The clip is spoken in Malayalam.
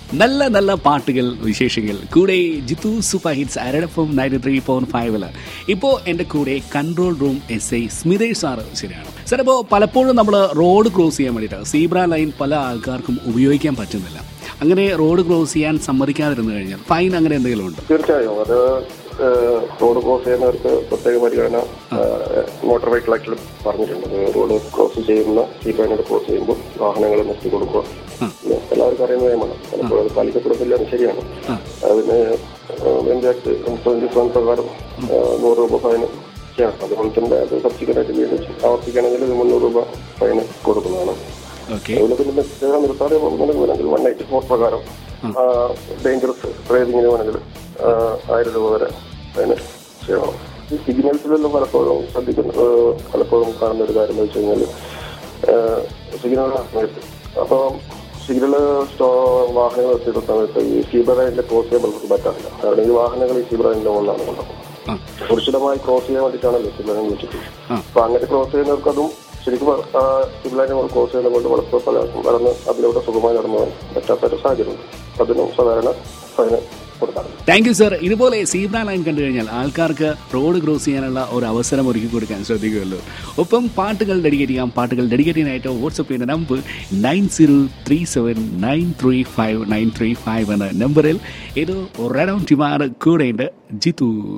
നല്ല നല്ല പാട്ടുകൾ വിശേഷങ്ങൾ കൂടെ ജിത്തു സൂപ്പർ ഹിറ്റ്സ് അരടപ്പം നയൻറ്റി ത്രീ പോയിന്റ് ഫൈവില് ഇപ്പോൾ എൻ്റെ കൂടെ control room S I Smithesh sir ശരിയാണ് സാർ ഇപ്പോൾ പലപ്പോഴും നമ്മൾ റോഡ് ക്രോസ് ചെയ്യാൻ വേണ്ടിയിട്ട് സീബ്ര ലൈൻ പല ആൾക്കാർക്കും ഉപയോഗിക്കാൻ പറ്റുന്നില്ല അങ്ങനെ റോഡ് ക്രോസ് ചെയ്യാൻ സമ്മതിക്കാതിരുന്നു കഴിഞ്ഞാൽ ഫൈൻ അങ്ങനെ എന്തെങ്കിലും ഉണ്ട് തീർച്ചയായും അത് ഏഹ്, റോഡ് ക്രോസ് ചെയ്യുന്നവർക്ക് പ്രത്യേക പരിഗണന ഏഹ്, മോട്ടോർ വെഹിക്കിൾ ആക്ടിലും പറഞ്ഞിട്ടുണ്ട് അത് റോഡ് ക്രോസ് ചെയ്യുന്ന സീറ്റ് ക്രോസ് ചെയ്യുമ്പോൾ വാഹനങ്ങൾ നിർത്തി കൊടുക്കുക ഇത് എല്ലാവർക്കും അറിയുന്ന നിയമമാണ് പലപ്പോഴും അത് പാലിക്കപ്പെടുന്നില്ല അത് ശരിയാണ് അതിന് ഇന്ത്യ ആക്ട് ട്വന്റി സെവൻ പ്രകാരം ഏഹ്, നൂറ് രൂപ ഫൈന് ചെയ്യണം അതുപോലെ തന്നെ അത് സബ്സിക്വന്റ് ആയിട്ട് വീണ്ടും ആവർത്തിക്കുകയാണെങ്കിൽ ഇത് മുന്നൂറ് രൂപ ഫൈന് കൊടുക്കുന്നതാണ് ഓക്കെ അതുപോലെ പിന്നെ നിർത്താതെ നിർത്താതെ വേണമെങ്കിൽ വൺ നയൻറ്റി ഫോർ പ്രകാരം ഡേഞ്ചറസ് ഡ്രൈവിങ്ങിന് വേണമെങ്കിൽ ആ, ആയിരം രൂപ വരെ അതിന് ചെയ്യണം ഈ സിഗ്നൽസിലെല്ലാം പലപ്പോഴും ശ്രദ്ധിക്കുന്ന ആ, പലപ്പോഴും കാണുന്ന ഒരു കാര്യം എന്ന് വെച്ച് കഴിഞ്ഞാൽ സിഗ്നൽ സമയത്ത് അപ്പോൾ സിഗ്നൽ സ്റ്റോ വാഹനങ്ങൾ എത്തിയിട്ടുള്ള സമയത്ത് ഈ സീബ്ര ലൈനിന്റെ ക്രോസ് ചെയ്യാൻ നമുക്ക് പറ്റാറില്ല കാരണം ഈ വാഹനങ്ങൾ ഈ സീബ്ര ലൈനിന്റെ മുകളിലാണ് കൊണ്ടുപോകും ആ സുരക്ഷിതമായി ക്രോസ് ചെയ്യാൻ വേണ്ടിയിട്ടാണല്ലോ സിഗ്നൽ ലൈൻ വെച്ചിട്ട് ആ. അപ്പൊ അങ്ങനെ ക്രോസ് ചെയ്യുന്നവർക്ക് അതും ശരിക്കും സിഗ്നൽ ലൈൻ ക്രോസ് ചെയ്യുന്നത് കൊണ്ട് വളരെ പലർക്കും നടന്ന് അതിലൂടെ സുഖമായി നടന്നു പോകാൻ പറ്റാത്ത ഒരു സാഹചര്യമുണ്ട് അതിനും സാധാരണ ഫൈന് കൊടുക്കാറുണ്ട് താങ്ക് യു സർ ഇതുപോലെ സീബ്ര ലൈൻ കണ്ടു കഴിഞ്ഞാൽ ആൾക്കാർക്ക് റോഡ് ക്രോസ് ചെയ്യാനുള്ള ഒരു അവസരം ഒരുക്കി കൊടുക്കാൻ ശ്രദ്ധിക്കുമല്ലോ ഒപ്പം പാട്ടുകൾ ഡെഡിക്കേറ്റ് ചെയ്യാം പാട്ടുകൾ ഡെഡിക്കേറ്റ് ചെയ്യാനായിട്ട് വാട്സപ്പ് ചെയ്യുന്ന number nine zero three seven nine three five nine three five എന്ന നമ്പറിൽ ഇത് റെഡോൺ ടിമാർ കൂടെയുണ്ട് ജിത്തു